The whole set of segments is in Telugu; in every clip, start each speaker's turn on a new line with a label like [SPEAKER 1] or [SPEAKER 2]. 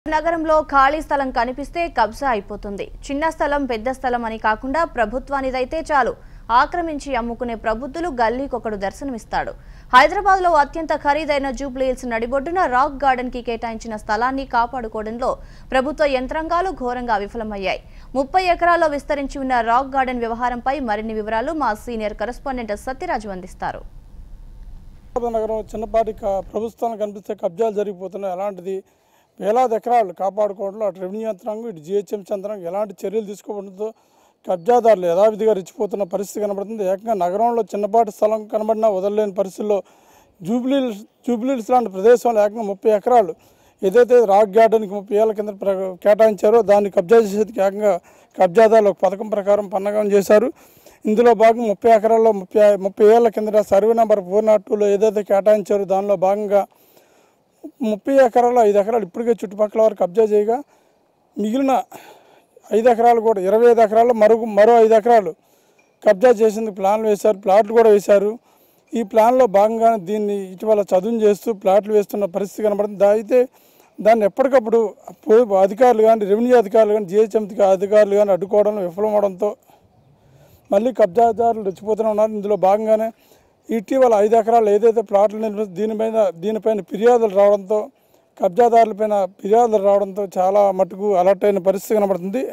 [SPEAKER 1] నగరంలో ఖాళీ స్థలం కనిపిస్తే కబ్జా అయిపోతుంది చిన్న స్థలం పెద్ద స్థలం అని కాకుండా ప్రభుత్వానిదైతే చాలు ఆక్రమించి అమ్ముకునే ప్రబుద్ధులు గల్లీకొకడు దర్శనమిస్తాడు హైదరాబాద్ లో అత్యంత ఖరీదైన జూబ్లీహిల్స్ నడిబొడ్డున రాక్ గార్డెన్ కి కేటాయించిన స్థలాన్ని కాపాడుకోవడంలో ప్రభుత్వ యంత్రాంగాలు ఘోరంగా విఫలమయ్యాయి ముప్పై ఎకరాల్లో విస్తరించి ఉన్న రాక్ గార్డెన్ వ్యవహారంపై మరిన్ని వివరాలు మా సీనియర్ కరెస్పాండెంట్ సత్యరాజు అందిస్తారు
[SPEAKER 2] హైదరాబాద్ నగరం చిన్నపాటి క- ప్రభుత్వానికి కనిపిస్తే కబ్జాలు జరిగిపోతున్నాయి అలాంటిది వేలాది ఎకరాలు కాపాడుకోవడంలో అటు రెవెన్యూ యంత్రాంగం ఇటు జిహెచ్ఎంసీ యంత్రాంగం ఎలాంటి చర్యలు తీసుకోవడంతో కబ్జాదారులు యథావిధిగా రెచ్చిపోతున్న పరిస్థితి కనబడుతుంది ఏకంగా నగరంలో చిన్నపాటి స్థలం కనబడినా వదలలేని పరిస్థితుల్లో జూబ్లీస్ జూబ్లీస్ లాంటి ప్రదేశంలో ఏకంగా ముప్పై ఎకరాలు ఏదైతే రాక్ గార్డెన్కి ముప్పై ఏళ్ళ కింద ప్ర- కేటాయించారో దాన్ని కబ్జా చేసేందుకు ఏకంగా కబ్జాదారులు ఒక పథకం ప్రకారం పన్నగం చేశారు ఇందులో భాగంగా ముప్పై ఎకరాల్లో ముప్పై ముప్పై ఏళ్ల కిందట సర్వే నెంబర్ ఫోర్ నాట్ టూలో ఏదైతే కేటాయించారో దానిలో భాగంగా ముప్పై ఎకరాలు ఐదు ఎకరాలు ఇప్పటికే చుట్టుపక్కల వారు కబ్జా చేయగా మిగిలిన ఐదు ఎకరాలు కూడా ఇరవై ఐదు ఎకరాలు మరో మరో ఐదు ఎకరాలు కబ్జా చేసేందుకు ప్లాన్లు వేశారు ప్లాట్లు కూడా వేశారు ఈ ప్లాన్లో భాగంగానే దీన్ని ఇటీవల చదును చేస్తూ ప్లాట్లు వేస్తున్న పరిస్థితి కనబడుతుంది దా- అయితే దాన్ని ఎప్పటికప్పుడు పో- అధికారులు కానీ రెవెన్యూ అధికారులు కానీ జిహెచ్ఎంసీ అధికారులు కానీ అడ్డుకోవడంలో విఫలమవడంతో మళ్ళీ కబ్జాదారులు రెచ్చిపోతూనే ఉన్నారు ఇందులో భాగంగానే ఇటీవల ఐదు ఎకరాలు ఏదైతే ప్లాట్లు నిర్మిస్తూ దీనిపైన దీనిపైన ఫిర్యాదులు రావడంతో కబ్జాదారులపైన ఫిర్యాదులు రావడంతో చాలా మటుకు అలర్ట్ అయిన పరిస్థితి కనబడుతుంది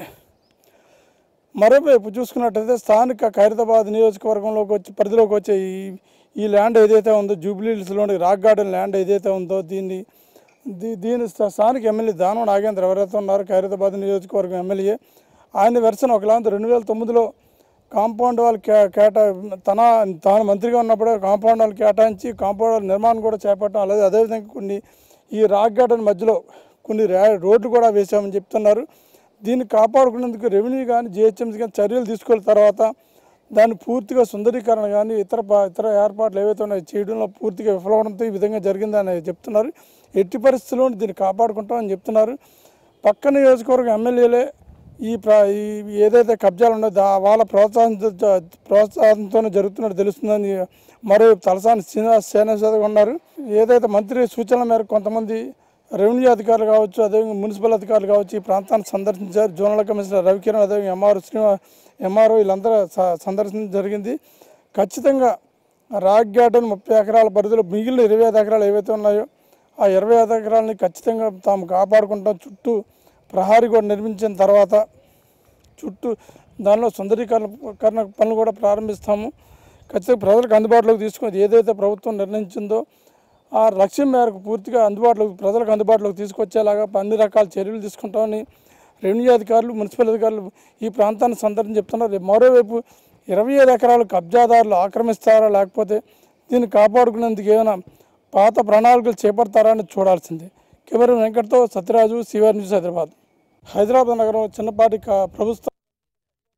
[SPEAKER 2] మరోవైపు చూసుకున్నట్టయితే స్థానిక ఖైరతాబాద్ నియోజకవర్గంలోకి వచ్చి పరిధిలోకి వచ్చే ఈ ఈ ల్యాండ్ ఏదైతే ఉందో జూబ్లీహిల్స్లోని రాక్ గార్డెన్ ల్యాండ్ ఏదైతే ఉందో దీన్ని దీ దీని స్థా- స్థానిక ఎమ్మెల్యే దానం నాగేంద్ర ఎవరైతే ఉన్నారో ఖైరతాబాద్ నియోజకవర్గం ఎమ్మెల్యే ఆయన వెర్షన్ ఒకలా ఉంది రెండు వేల తొమ్మిదిలో కాంపౌండ్ వాళ్ళు కే కేటా తన తాను మంత్రిగా ఉన్నప్పుడే కాంపౌండ్ వాళ్ళు కేటాయించి కాంపౌండ్ వాళ్ళ నిర్మాణం కూడా చేపట్టడం అలాగే అదేవిధంగా కొన్ని ఈ రాక్ గార్డెన్ మధ్యలో కొన్ని రా- రోడ్లు కూడా వేసామని చెప్తున్నారు దీన్ని కాపాడుకునేందుకు రెవెన్యూ కానీ జిహెచ్ఎంసీ కానీ చర్యలు తీసుకున్న తర్వాత దాన్ని పూర్తిగా సుందరీకరణ కానీ ఇతర ప- ఇతర ఏర్పాట్లు ఏవైతే ఉన్నాయో చేయడంలో పూర్తిగా విఫలవడంతో ఈ విధంగా జరిగిందని చెప్తున్నారు ఎట్టి పరిస్థితుల్లో దీన్ని కాపాడుకుంటామని చెప్తున్నారు పక్క నియోజకవర్గం ఎమ్మెల్యేలే ఈ ప్ర ఈ ఏదైతే కబ్జాలు ఉన్నాయో దా వాళ్ళ ప్రోత్సాహం ప్రోత్సాహంతోనే జరుగుతున్నట్టు తెలుస్తుందని మరో తలసాని శ్రీనివాస్ సేనసేదగా ఉన్నారు ఏదైతే మంత్రి సూచనల మేరకు కొంతమంది రెవెన్యూ అధికారులు కావచ్చు అదేవిధంగా మున్సిపల్ అధికారులు కావచ్చు ఈ ప్రాంతాన్ని సందర్శించారు జోనల్ కమిషనర్ రవికిరణ్ అదేవిధంగా ఎంఆర్ శ్రీనివా ఎంఆర్ఓ వీళ్ళందరూ స- సందర్శించడం జరిగింది ఖచ్చితంగా రాక్ గార్డెన్ ముప్పై ఎకరాల పరిధిలో మిగిలిన ఇరవై ఐదు ఎకరాలు ఏవైతే ఉన్నాయో ఆ ఇరవై ఐదు ఎకరాలని ఖచ్చితంగా తాము కాపాడుకుంటాం చుట్టూ ప్రహారీ కూడా నిర్మించిన తర్వాత చుట్టూ దానిలో సుందరీకరణ పనులు కూడా ప్రారంభిస్తాము ఖచ్చితంగా ప్రజలకు అందుబాటులోకి తీసుకుని ఏదైతే ప్రభుత్వం నిర్ణయించిందో ఆ లక్ష్యం మేరకు పూర్తిగా అందుబాటులోకి ప్రజలకు అందుబాటులోకి తీసుకొచ్చేలాగా అన్ని రకాల చర్యలు తీసుకుంటామని రెవెన్యూ అధికారులు మున్సిపల్ అధికారులు ఈ ప్రాంతాన్ని సందర్శించి చెప్తున్నారు రేపు మరోవైపు ఇరవై ఐదు ఎకరాలు కబ్జాదారులు ఆక్రమిస్తారా లేకపోతే దీన్ని కాపాడుకునేందుకు ఏమైనా పాత ప్రణాళికలు చేపడతారా అని చూడాల్సిందే కెమెరా వెంకట్తో సత్యరాజు సివర్ న్యూస్ హైదరాబాద్ హైదరాబాద్ నగరం చిన్నపాటి క- ప్రభుత్వ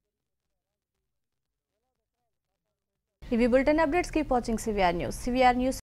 [SPEAKER 1] ఇవి bulletin updates keep watching CVR news CVR news